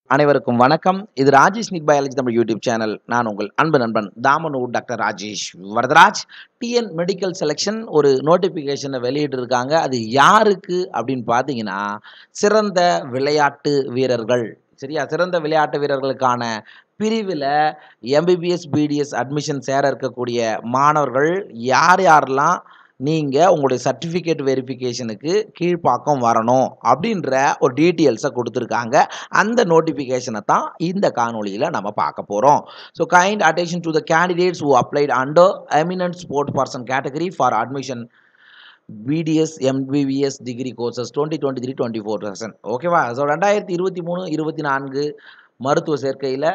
அனைவருக்கும் வணக்கம் இது ராஜேஷ் நிக் பயாலஜி தமிழ் யூடியூப் சேனல் நான் உங்கள் அன்பு நண்பன் Thamanur doctor Rajesh Varadaraj TN medical selection ஒரு நோட்டிஃபிகேஷனை வெளியிட்டிருக்காங்க அது யாருக்கு அப்படின்னு பார்த்தீங்கன்னா சிறந்த விளையாட்டு வீரர்கள் சரியா சிறந்த விளையாட்டு வீரர்களுக்கான பிரிவில் எம்பிபிஎஸ் பிடிஎஸ் அட்மிஷன் சேர இருக்கக்கூடிய மாணவர்கள் யார் யாரெல்லாம் நீங்கள் உங்களுடைய சர்டிஃபிகேட் வெரிஃபிகேஷனுக்கு கீழ்ப்பாக்கம் வரணும் அப்படின்ற ஒரு டீட்டெயில்ஸை கொடுத்துருக்காங்க அந்த நோட்டிஃபிகேஷனை தான் இந்த காணொளியில் நம்ம பார்க்க போகிறோம் so kind attention to the candidates who applied under eminent sport person category for admission BDS MBBS degree courses twenty twenty three twenty four thousand ஓகேவா ஸோ ரெண்டாயிரத்தி இருபத்தி மூணு இருபத்தி நான்கு மருத்துவ சேர்க்கையில்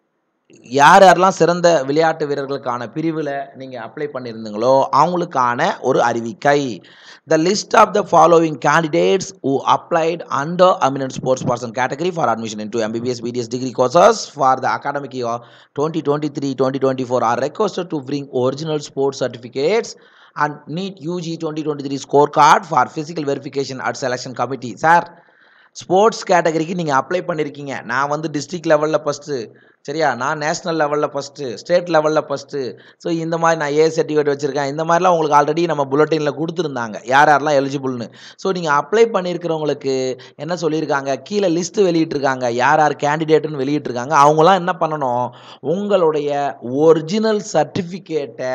யார் யாரெல்லாம் சிறந்த விளையாட்டு வீரர்களுக்கான பிரிவில் நீங்கள் அப்ளை பண்ணியிருந்தீங்களோ அவங்களுக்கான ஒரு அறிவிக்கை the list of the following candidates who applied under eminent sports person category for admission into MBBS BDS degree courses for the academic year 2023-2024 are requested to bring original sports certificates and NEET UG 2023 scorecard for physical verification at selection committee. Sir sports கேட்டகரிக்கு நீங்கள் apply பண்ணியிருக்கீங்க நான் வந்து district லெவலில் first சரியா நான் national லெவலில் first state லெவலில் ஃபஸ்ட்டு ஸோ இந்த மாதிரி நான் ஏ சர்டிஃபிகேட் வச்சுருக்கேன் இந்த மாதிரிலாம் உங்களுக்கு ஆல்ரெடி நம்ம புல்லட்டினில் கொடுத்துருந்தாங்க யார் யாரெல்லாம் எலிஜிபிள்னு ஸோ நீங்கள் அப்ளை பண்ணியிருக்கிறவங்களுக்கு என்ன சொல்லியிருக்காங்க கீழே லிஸ்ட்டு வெளியிட்டிருக்காங்க யார் யார் கேண்டிடேட்டுன்னு வெளியிட்டிருக்காங்க அவங்களாம் என்ன பண்ணணும் உங்களுடைய ஒரிஜினல் சர்டிஃபிகேட்டை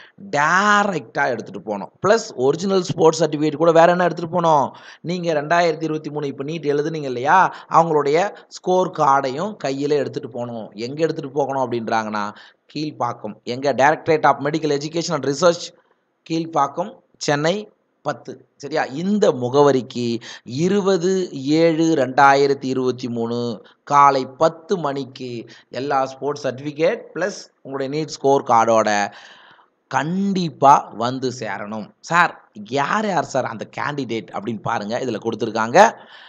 டேரெக்டாக எடுத்துகிட்டு போகணும் ப்ளஸ் ஒரிஜினல் ஸ்போர்ட்ஸ் சர்டிஃபிகேட் கூட வேறு என்ன எடுத்துகிட்டு போகணும் நீங்கள் ரெண்டாயிரத்தி இருபத்தி மூணு இப்போ நீட் எழுதுனீங்க இல்லையா அவங்களுடைய ஸ்கோர் கார்டையும் கையில் எடுத்துகிட்டு போகணும் எங்கே எடுத்துகிட்டு போகணும் அப்படின்றாங்கன்னா கீழ்ப்பாக்கம் எங்கள் directorate of medical education and research Kilpauk Chennai பத்து சரியா இந்த முகவரிக்கு இருபது ஏழு ரெண்டாயிரத்தி இருபத்தி மூணு காலை பத்து மணிக்கு எல்லா ஸ்போர்ட்ஸ் சர்டிஃபிகேட் ப்ளஸ் உங்களுடைய நீட் ஸ்கோர் கார்டோட கண்டிப்பாக வந்து சேரணும் சார் யார் யார் சார் அந்த கேண்டிடேட் அப்படின்னு பாருங்கள் இதில் கொடுத்துருக்காங்க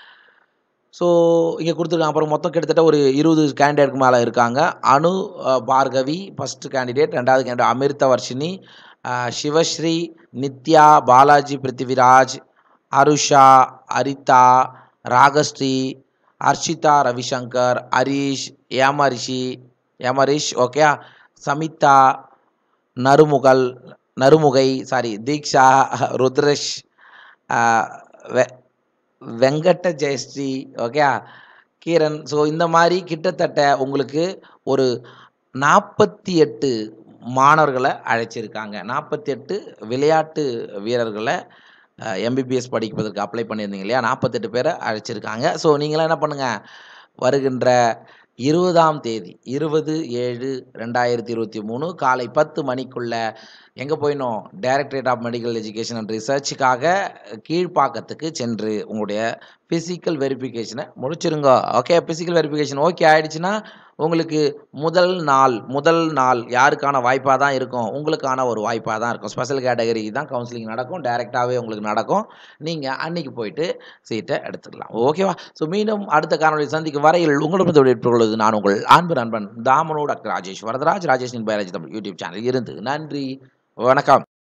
ஸோ இங்கே கொடுத்துருக்காங்க அப்புறம் மொத்தம் கிட்டத்தட்ட ஒரு இருபது கேண்டிடேட்க்கு மேலே இருக்காங்க அனு அஹ், பார்கவி ஃபஸ்ட்டு கேண்டிடேட் ரெண்டாவது கேண்டிடேட் அமிர்த வர்ஷினி அஹ், சிவஸ்ரீ நித்யா பாலாஜி பிருத்திவிராஜ் அருஷா அரிதா ராகஸ்ரீ அர்ஷிதா ரவிசங்கர் ஹரீஷ் ஏமரிஷி ஏமரிஷ் ஓகே சமிதா நறுமுகல் நறுமுகை சாரி தீக்ஷா ருத்ரஷ் அஹ், வெ- வெங்கட்ட ஜெயஸ்ரீ ஓகே கீரன் ஸோ இந்த மாதிரி கிட்டத்தட்ட உங்களுக்கு ஒரு நாற்பத்தி எட்டு மாணவர்களை அழைச்சிருக்காங்க நாற்பத்தி எட்டு விளையாட்டு வீரர்களை எம்பிபிஎஸ் படிப்பதற்கு அப்ளை பண்ணியிருந்தீங்க இல்லையா நாற்பத்தெட்டு பேரை அழைச்சிருக்காங்க ஸோ நீங்களாம் என்ன பண்ணுங்கள் வருகின்ற இருபதாம் தேதி இருபது ஏழு ரெண்டாயிரத்தி இருபத்தி மூணு காலை பத்து மணிக்குள்ள எங்கே போயிடணும் directorate of medical education and ரிசர்ச்சுக்காக கீழ்ப்பாக்கத்துக்கு சென்று உங்களுடைய ஃபிசிக்கல் வெரிஃபிகேஷனை முடிச்சிருங்க ஓகே ஃபிசிக்கல் வெரிஃபிகேஷன் ஓகே ஆயிடுச்சுன்னா உங்களுக்கு முதல் நாள் முதல் நாள் யாருக்கான வாய்ப்பாக தான் இருக்கும் உங்களுக்கான ஒரு வாய்ப்பாக தான் இருக்கும் ஸ்பெஷல் கேட்டகரி தான் கவுன்சிலிங் நடக்கும் டைரெக்டாகவே உங்களுக்கு நடக்கும் நீங்கள் அன்னைக்கு போயிட்டு சீட்டை எடுத்துக்கலாம் ஓகேவா ஸோ மீண்டும் அடுத்த காணொலி சந்திக்கும் வரையில் உங்களிடம் விடைபெற்றுள்ளது நான் உங்கள் அன்பு நண்பன் தாமனோ டாக்டர் ராஜேஷ் வரதராஜ் ராஜேஷின் பயாலஜி தமிழ் யூடியூப் சேனல் இருந்து நன்றி வணக்கம்